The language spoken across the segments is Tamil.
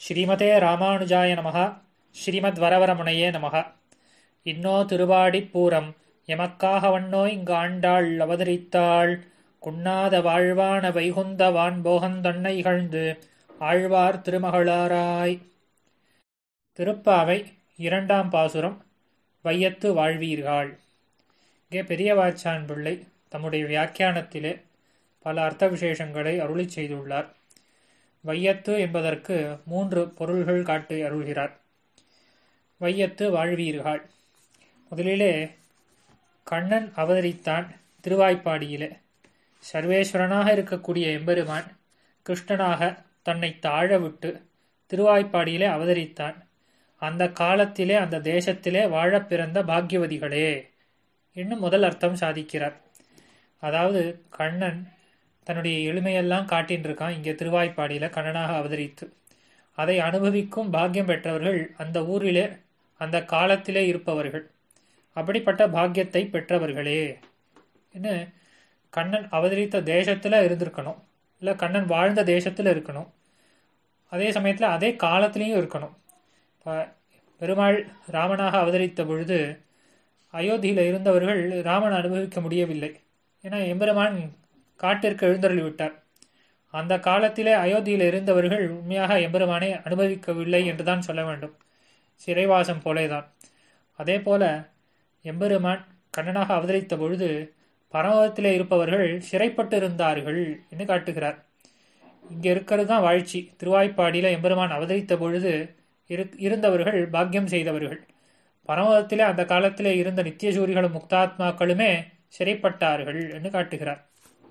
ஸ்ரீமதே ராமானுஜாய நமः ஸ்ரீமத் வரவரமுனையே நமः இன்னோ திருவாடிப்பூரம் எமக்காக வண்ணோ இங்கு ஆண்டாள் அவதரித்தாள் குன்னாத வாழ்வான வைகுந்த வான்போகந்தன்னை இகழ்ந்து ஆழ்வார் திருமகளாராய் திருப்பாவை இரண்டாம் பாசுரம் வையத்து வாழ்வீர்கள் இங்கே பெரியவாச்சான் பிள்ளை தம்முடைய வியாக்கியானத்திலே பல அர்த்த விசேஷங்களை அருளி செய்துள்ளார் வையத்து என்பதற்கு மூன்று பொருள்கள் காட்டி அருள்கிறார் வையத்து வாழ்வீர்கள் முதலிலே கண்ணன் அவதரித்தான் திருவாய்ப்பாடியிலே சர்வேஸ்வரனாக இருக்கக்கூடிய எம்பெருமான் கிருஷ்ணனாக தன்னை தாழ விட்டு திருவாய்ப்பாடியிலே அவதரித்தான் அந்த காலத்திலே அந்த தேசத்திலே வாழப் பிறந்த பாக்யவதிகளே இன்னும் முதல் அர்த்தம் சாதிக்கிறார் அதாவது கண்ணன் தன்னுடைய எளிமையெல்லாம் காட்டின்னு இருக்கான் இங்கே திருவாய்ப்பாடியில் கண்ணனாக அவதரித்து அதை அனுபவிக்கும் பாக்கியம் பெற்றவர்கள் அந்த ஊரிலே அந்த காலத்திலே இருப்பவர்கள் அப்படிப்பட்ட பாக்கியத்தை பெற்றவர்களே என்ன கண்ணன் அவதரித்த தேசத்தில் இருந்திருக்கணும் இல்லை கண்ணன் வாழ்ந்த தேசத்தில் இருக்கணும் அதே சமயத்தில் அதே காலத்திலையும் இருக்கணும் இப்போ பெருமாள் ராமனாக அவதரித்த பொழுது அயோத்தியில் இருந்தவர்கள் ராமன் அனுபவிக்க முடியவில்லை ஏன்னா எம்பெருமான் காட்டிற்கு எழுந்தருளி விட்டார் அந்த காலத்திலே அயோத்தியில் இருந்தவர்கள் உண்மையாக எம்பெருமானை அனுபவிக்கவில்லை என்றுதான் சொல்ல வேண்டும் சிறைவாசம் போலேதான் அதே போல எம்பெருமான் கண்ணனாக அவதரித்த பொழுது பரமதத்திலே இருப்பவர்கள் சிறைப்பட்டு இருந்தார்கள் என்று காட்டுகிறார் இங்கே இருக்கிறது தான் வாழ்ச்சி திருவாய்ப்பாடியில் எம்பெருமான் அவதரித்த பொழுது இருந்தவர்கள் பாக்கியம் செய்தவர்கள் பரமதத்திலே அந்த காலத்திலே இருந்த நித்தியசூரிகளும் முக்தாத்மாக்களுமே சிறைப்பட்டார்கள் என்று காட்டுகிறார்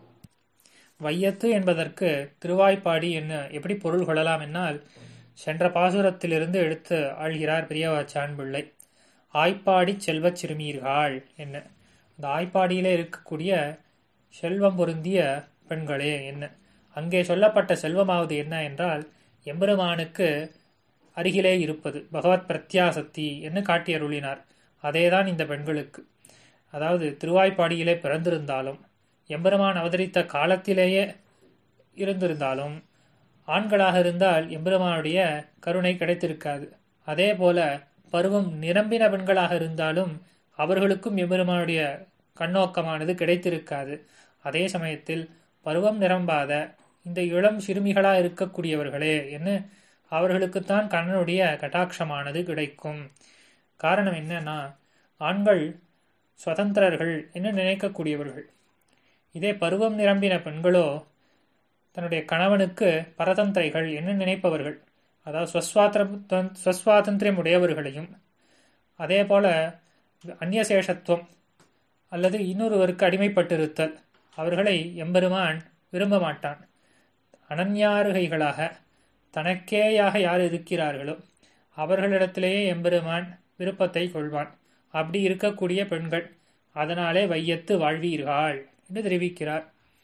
வையத்து என்பதற்கு திருவாய்ப்பாடி என்ன எப்படி பொருள் கொள்ளலாம் என்னால் சென்ற பாசுரத்திலிருந்து எடுத்து ஆழ்கிறார் பெரியவாச்சான் பிள்ளை ஆய்ப்பாடி செல்வச் சிறுமீர்கள் என்ன அந்த ஆய்ப்பாடியிலே இருக்கக்கூடிய செல்வம் பொருந்திய பெண்களே என்ன அங்கே சொல்லப்பட்ட செல்வமாவது என்ன என்றால் எம்பெருமானுக்கு அருகிலே இருப்பது பகவத் பிரத்யாசக்தி என்று காட்டி அருளினார் அதேதான் இந்த பெண்களுக்கு அதாவது திருவாய்ப்பாடியிலே பிறந்திருந்தாலும் எம்பெருமான் அவதரித்த காலத்திலேயே இருந்திருந்தாலும் ஆண்களாக இருந்தால் எம்பெருமானுடைய கருணை கிடைத்திருக்காது அதே போல பருவம் நிரம்பின பெண்களாக இருந்தாலும் அவர்களுக்கும் எம்பெருமானுடைய கண்ணோக்கமானது கிடைத்திருக்காது அதே சமயத்தில் பருவம் நிரம்பாத இந்த இளம் சிறுமிகளா இருக்கக்கூடியவர்களே என்று அவர்களுக்குத்தான் கண்ணனுடைய கட்டாட்சமானது கிடைக்கும் காரணம் என்னன்னா ஆண்கள் சுதந்திரர்கள் என்று நினைக்கக்கூடியவர்கள் இதே பருவம் நிரம்பின பெண்களோ தன்னுடைய கணவனுக்கு பரதந்திரைகள் என்று நினைப்பவர்கள் அதாவது ஸ்வஸ்வாத்திர ஸ்வஸ்வாதந்திரியம் உடையவர்களையும் அதே போல அந்நியசேஷத்துவம் அல்லது இன்னொருவருக்கு அடிமைப்பட்டிருத்தல் அவர்களை எம்பெருமான் விரும்ப மாட்டான் அனன்யாருகைகளாக தனக்கேயாக யார் இருக்கிறார்களோ அவர்களிடத்திலேயே எம்பெருமான் விருப்பத்தை கொள்வான் அப்படி இருக்கக்கூடிய பெண்கள் அதனாலே வையத்து வாழ்வீர்கள் என்று தெரிவிக்கிறார்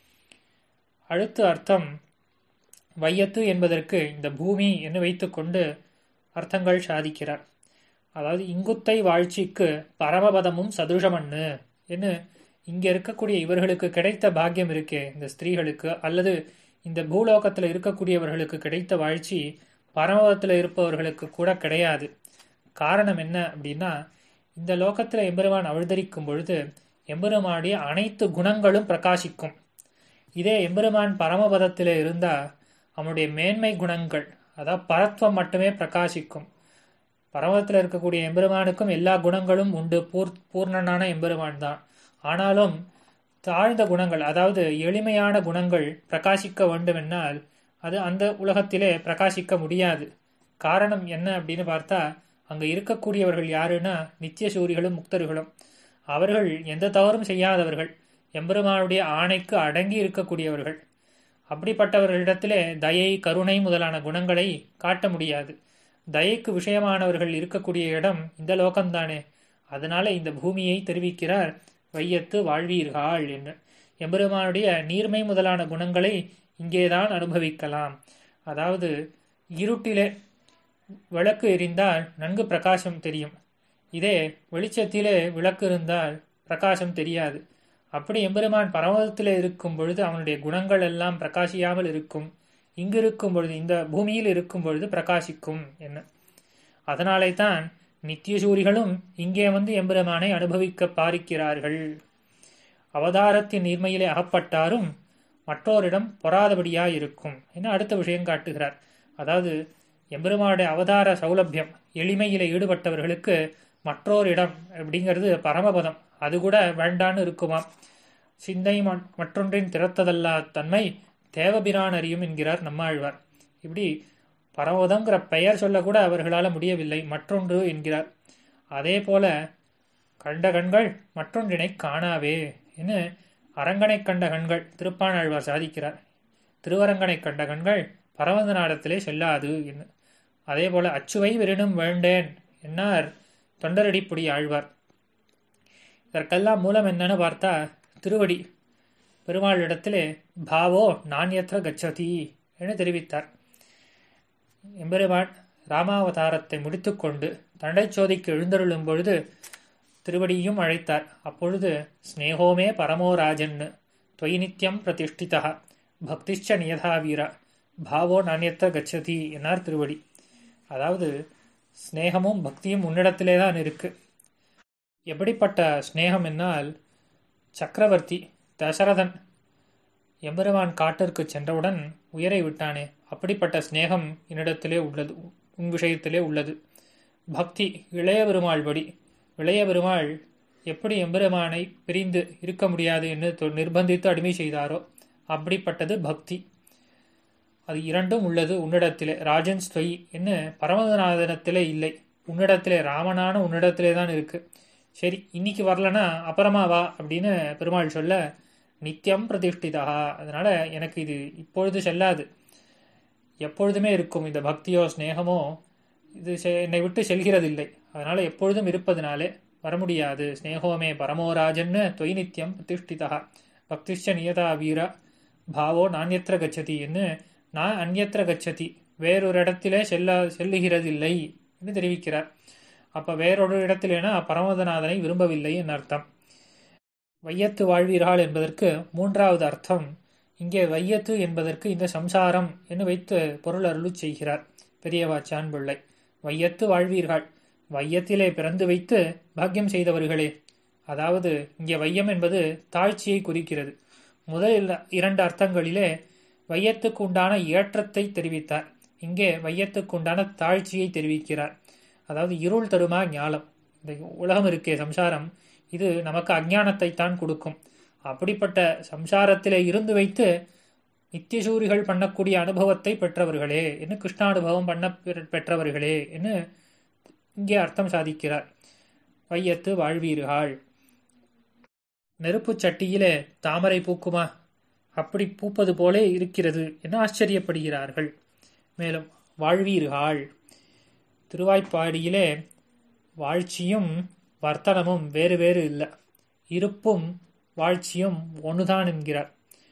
அடுத்த அர்த்தம் வையத்து என்பதற்கு இந்த பூமி என்று வைத்துக்கொண்டு அர்த்தங்கள் சாதிக்கிறார் அதாவது இங்குத்தை வாழ்ச்சிக்கு பரமபதமும் சதுஷமண்ணு என்று இங்கே இருக்கக்கூடிய இவர்களுக்கு கிடைத்த பாக்கியம் இருக்கே இந்த ஸ்திரீகளுக்கு அல்லது இந்த பூலோகத்தில் இருக்கக்கூடியவர்களுக்கு கிடைத்த வாழ்ச்சி பரமபதத்தில் இருப்பவர்களுக்கு கூட கிடையாது காரணம் என்ன அப்படின்னா இந்த லோகத்தில் எம்பெருமான் அவதரிக்கும் பொழுது எம்பெருமானுடைய அனைத்து குணங்களும் பிரகாசிக்கும் இதே எம்பெருமான் பரமபதத்தில் இருந்தால் அவனுடைய மேன்மை குணங்கள் அதாவது பரத்வம் மட்டுமே பிரகாசிக்கும் பரமத்தில் இருக்கக்கூடிய எம்பெருமானுக்கும் எல்லா குணங்களும் உண்டு பூர் பூர்ணனான எம்பெருமான் தான் ஆனாலும் தாழ்ந்த குணங்கள் அதாவது எளிமையான குணங்கள் பிரகாசிக்க வேண்டுமென்னால் அது அந்த உலகத்திலே பிரகாசிக்க முடியாது காரணம் என்ன அப்படின்னு பார்த்தா அங்கே இருக்கக்கூடியவர்கள் யாருன்னா நித்திய சூரிகளும் முக்தர்களும் அவர்கள் எந்த தவறும் செய்யாதவர்கள் எம்பெருமானுடைய ஆணைக்கு அடங்கி இருக்கக்கூடியவர்கள் அப்படிப்பட்டவர்களிடத்திலே தயை கருணை முதலான குணங்களை காட்ட முடியாது தயைக்கு விஷயமானவர்கள் இருக்கக்கூடிய இடம் இந்த லோகம்தானே அதனால இந்த பூமியை தெரிவிக்கிறார் வையத்து வாழ்வீர்கள் என்று எம்பெருமானுடைய நீர்மை முதலான குணங்களை இங்கேதான் அனுபவிக்கலாம் அதாவது இருட்டிலே விளக்கு எரிந்தால் நன்கு பிரகாசம் தெரியும் இதே வெளிச்சத்திலே விளக்கு இருந்தால் பிரகாசம் தெரியாது அப்படி எம்பெருமான் பரமதத்தில் இருக்கும் பொழுது அவனுடைய குணங்கள் எல்லாம் பிரகாசியாமல் இருக்கும் இங்கு இருக்கும் பொழுது இந்த பூமியில் இருக்கும் பொழுது பிரகாசிக்கும் என்ன அதனாலே தான் நித்தியசூரிகளும் இங்கே வந்து எம்பெருமானை அனுபவிக்க பாரிக்கிறார்கள் அவதாரத்தின் நீர்மையிலே அகப்பட்டாரும் மற்றோரிடம் பொறாதபடியாய் இருக்கும் என அடுத்த விஷயம் காட்டுகிறார் அதாவது எம்பெருமானுடைய அவதார சௌலபியம் எளிமையில ஈடுபட்டவர்களுக்கு மற்றோரிடம் அப்படிங்கிறது பரமபதம் அது கூட வேண்டான்னு இருக்குமாம் சிந்தை மற்றொன்றின் திறத்ததல்லா தன்மை தேவபிரான் அறியும் என்கிறார் நம்மாழ்வார் இப்படி பரமபதங்கிற பெயர் சொல்லக்கூட அவர்களால் முடியவில்லை மற்றொன்று என்கிறார் அதே போல கண்ட கண்கள் மற்றொன்றினை காணாவே என்று அரங்கனை கண்ட கண்கள் திருப்பாணாழ்வார் சாதிக்கிறார் திருவரங்கனை கண்ட கண்கள் பரமத நாடத்திலே செல்லாது என்று அதே போல அச்சுவை விரினும் வேண்டேன் என்னார் தொண்டரடிப்புடி ஆழ்வார் இதற்கெல்லாம் மூலம் என்னன்னு பார்த்தா திருவடி பெருமாள் இடத்திலே பாவோ நாண்யற்ற கச்சதி என தெரிவித்தார் எம்பெருமான் ராமாவதாரத்தை முடித்துக்கொண்டு தண்டைச்சோதிக்கு எழுந்தருளும் பொழுது திருவடியும் அழைத்தார் அப்பொழுது ஸ்னேகோமே பரமோராஜன் தொய் நித்தியம் பிரதிஷ்டிதா பக்திஷ்ச நியதா வீரா பாவோ நாண்யத்த கச்சதி என்னார் திருவடி அதாவது ஸ்னேகமும் பக்தியும் உன்னிடத்திலே தான் இருக்கு எப்படிப்பட்ட ஸ்னேகம் என்னால் சக்கரவர்த்தி தசரதன் எம்பெருமான் காட்டிற்கு சென்றவுடன் உயரை விட்டானே அப்படிப்பட்ட ஸ்னேகம் என்னிடத்திலே உள்ளது உன் விஷயத்திலே உள்ளது பக்தி இளைய பெருமாள் படி இளைய பெருமாள் எப்படி எம்பெருமானை பிரிந்து இருக்க முடியாது என்று நிர்பந்தித்து அடிமை செய்தாரோ அப்படிப்பட்டது பக்தி அது இரண்டும் உள்ளது உன்னிடத்திலே ராஜன் ஸ்வயி என்ன பரமநாதனத்திலே இல்லை உன்னிடத்திலே ராமனான உன்னிடத்திலே தான் இருக்கு சரி இன்னைக்கு வரலனா அப்புறமா வா அப்படின்னு பெருமாள் சொல்ல நித்தியம் பிரதிஷ்டிதா அதனால எனக்கு இது இப்பொழுது செல்லாது எப்பொழுதுமே இருக்கும் இந்த பக்தியோ ஸ்னேகமோ இது என்னை விட்டு செல்கிறதில்லை அதனால எப்பொழுதும் இருப்பதனாலே வர முடியாது ஸ்னேகோமே பரமோராஜன்னு தொய் நித்தியம் பிரதிஷ்டிதா பக்திஷ்ட நியதா வீர பாவோ நானியத்திர கச்சதி என்று நான் அந்நத்திர கச்சதி வேறொரு இடத்திலே செல்ல செல்லுகிறதில்லை என்று தெரிவிக்கிறார் அப்ப வேறொரு இடத்திலேனா பரமதநாதனை விரும்பவில்லை என் அர்த்தம் வையத்து வாழ்வீர்கள் என்பதற்கு மூன்றாவது அர்த்தம் இங்கே வையத்து என்பதற்கு இந்த சம்சாரம் என்று வைத்து பொருள் அருளு செய்கிறார் பெரியவாச்சான் பிள்ளை வையத்து வாழ்வீர்கள் வையத்திலே பிறந்து வைத்து பாக்கியம் செய்தவர்களே அதாவது இங்கே வையம் என்பது தாழ்ச்சியை குறிக்கிறது முதல் இரண்டு அர்த்தங்களிலே வையத்துக்கு உண்டான ஏற்றத்தை தெரிவித்தார் இங்கே வையத்துக்கு உண்டான தாழ்ச்சியை தெரிவிக்கிறார் அதாவது இருள் தருமா ஞானம் இந்த உலகம் இருக்கே சம்சாரம் இது நமக்கு அஜானத்தை தான் கொடுக்கும் அப்படிப்பட்ட சம்சாரத்திலே இருந்து வைத்து நித்தியசூரிகள் பண்ணக்கூடிய அனுபவத்தை பெற்றவர்களே என்று கிருஷ்ணானுபவம் பண்ண பெற்றவர்களே என்று இங்கே அர்த்தம் சாதிக்கிறார் வையத்து வாழ்வீர்கள் நெருப்பு சட்டியிலே தாமரை பூக்குமா அப்படி பூப்பது போலே இருக்கிறது என ஆச்சரியப்படுகிறார்கள் மேலும் வாழ்வீர்கள் திருவாய்ப்பாடியிலே வாழ்ச்சியும் வர்த்தனமும் வேறு வேறு இல்லை இருப்பும் வாழ்ச்சியும் ஒன்றுதான் என்கிறார்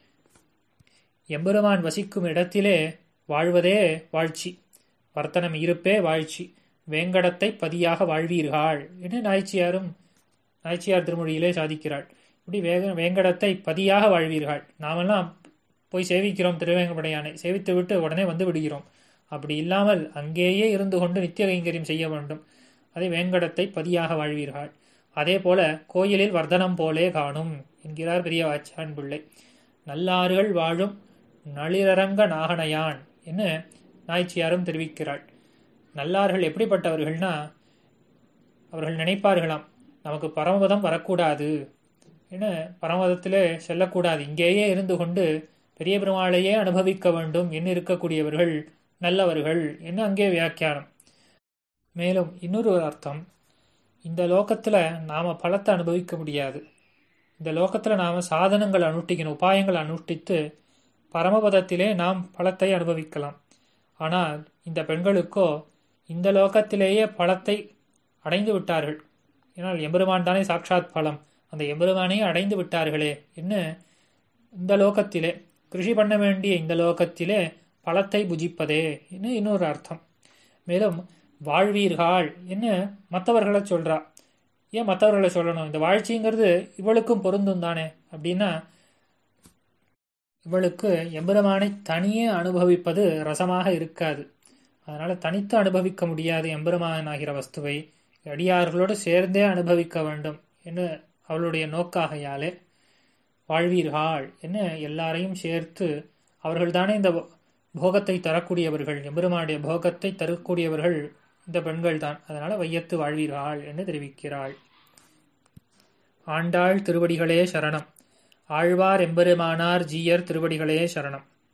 எம்பெருமான் வசிக்கும் இடத்திலே வாழ்வதே வாழ்ச்சி வர்த்தனம் இருப்பே வாழ்ச்சி வேங்கடத்தை பதியாக வாழ்வீர்கள் என்று நாய்ச்சியாரும் நாய்ச்சியார் திருமொழியிலே சாதிக்கிறாள் இப்படி வேக வேங்கடத்தை பதியாக வாழ்வீர்கள் நாமெல்லாம் போய் சேவிக்கிறோம் திருவேங்கப்படையானை சேவித்து விட்டு உடனே வந்து விடுகிறோம் அப்படி இல்லாமல் அங்கேயே இருந்து கொண்டு நித்திய கைங்கரியம் செய்ய வேண்டும் அதை வேங்கடத்தை பதியாக வாழ்வீர்கள் அதே போல கோயிலில் வர்த்தனம் போலே காணும் என்கிறார் பெரிய வாச்சான் பிள்ளை நல்லாறுகள் வாழும் நளிரரங்க நாகனையான் என்று நாய்ச்சியாரும் தெரிவிக்கிறாள் நல்லார்கள் எப்படிப்பட்டவர்கள்னா அவர்கள் நினைப்பார்களாம் நமக்கு பரமபதம் வரக்கூடாது என பரமபதத்திலே செல்லக்கூடாது இங்கேயே இருந்து கொண்டு பெரிய பெருமாளையே அனுபவிக்க வேண்டும் என்று இருக்கக்கூடியவர்கள் நல்லவர்கள் என்று அங்கே வியாக்கியானம் மேலும் இன்னொரு ஒரு அர்த்தம் இந்த லோகத்தில் நாம் பலத்தை அனுபவிக்க முடியாது இந்த லோகத்தில் நாம் சாதனங்கள் அனுஷ்டிக்கணும் உபாயங்கள் அனுஷ்டித்து பரமபதத்திலே நாம் பலத்தை அனுபவிக்கலாம் ஆனால் இந்த பெண்களுக்கோ இந்த லோகத்திலேயே பலத்தை அடைந்து விட்டார்கள் ஏன்னால் எம்பெருமான் தானே சாட்சாத் பலம் அந்த எம்பெருமானையே அடைந்து விட்டார்களே என்ன இந்த லோகத்திலே கிருஷி பண்ண வேண்டிய இந்த லோகத்திலே பலத்தை புஜிப்பதே என்ன இன்னொரு அர்த்தம் மேலும் வாழ்வீர்கள் என்ன மற்றவர்களை சொல்றா ஏன் மற்றவர்களை சொல்லணும் இந்த வாழ்ச்சிங்கிறது இவளுக்கும் பொருந்தும் தானே அப்படின்னா இவளுக்கு எம்பெருமானை தனியே அனுபவிப்பது ரசமாக இருக்காது அதனால தனித்து அனுபவிக்க முடியாது எம்பெருமான் ஆகிற வஸ்துவை அடியார்களோடு சேர்ந்தே அனுபவிக்க வேண்டும் என்று அவளுடைய நோக்காகையாலே வாழ்வீர்கள் என்ன எல்லாரையும் சேர்த்து அவர்கள்தானே இந்த போகத்தை தரக்கூடியவர்கள் எம்பெருமானுடைய போகத்தை தரக்கூடியவர்கள் இந்த பெண்கள் தான் அதனால வையத்து வாழ்வீர்கள் என்று தெரிவிக்கிறாள் ஆண்டாள் திருவடிகளே சரணம் ஆழ்வார் எம்பெருமானார் ஜீயர் திருவடிகளே சரணம்